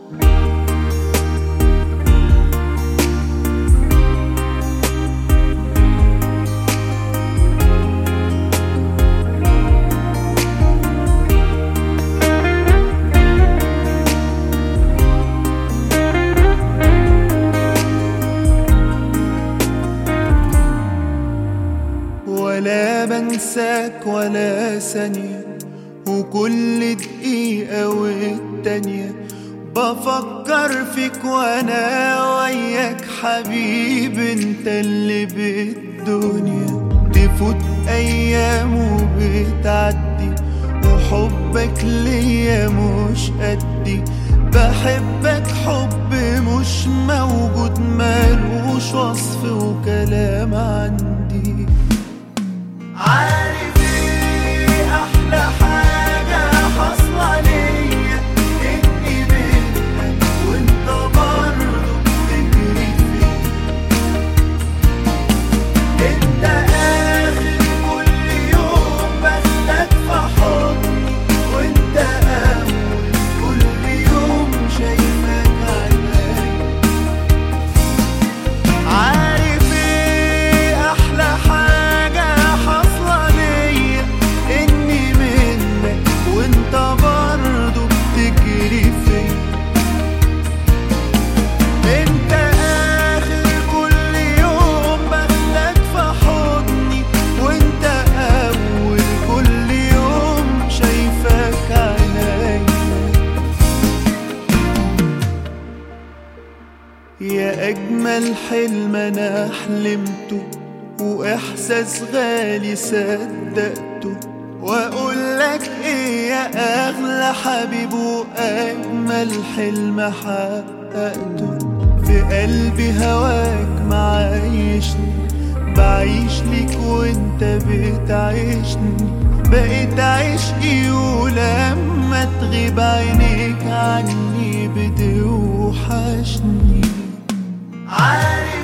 ولا بنساك ولا ثانية وكل دقيقة والتانية بفكر فيك وانا وياك حبيب انت اللي بالدنيا تفوت ايام وبتعدي وحبك ليا مش قدي بحبك حب مش موجود مالوش وصف وكلام عندي عارف ايه احلى حاجة حاصلة ليا اني بينك وانت برضه بتجري فيا انت اخر كل يوم باخدك في حضني وانت اول كل يوم شايفك عيني عارف ايه احلى حاجة حاصلة ليا اني منك وانت برضه بتجري فيا انت اخر كل يوم باخدك في حضني وانت اول كل يوم شايفك عينيا يا أجمل حلم أنا حلمته وإحساس غالي صدقته وأقول لك إيه يا أغلى حبيب وأجمل حلم حققته في قلبي هواك معايشني بعيش ليك وانت بتعيشني بقيت عشقي ولما تغيب عينيك عني بتوحشني عارف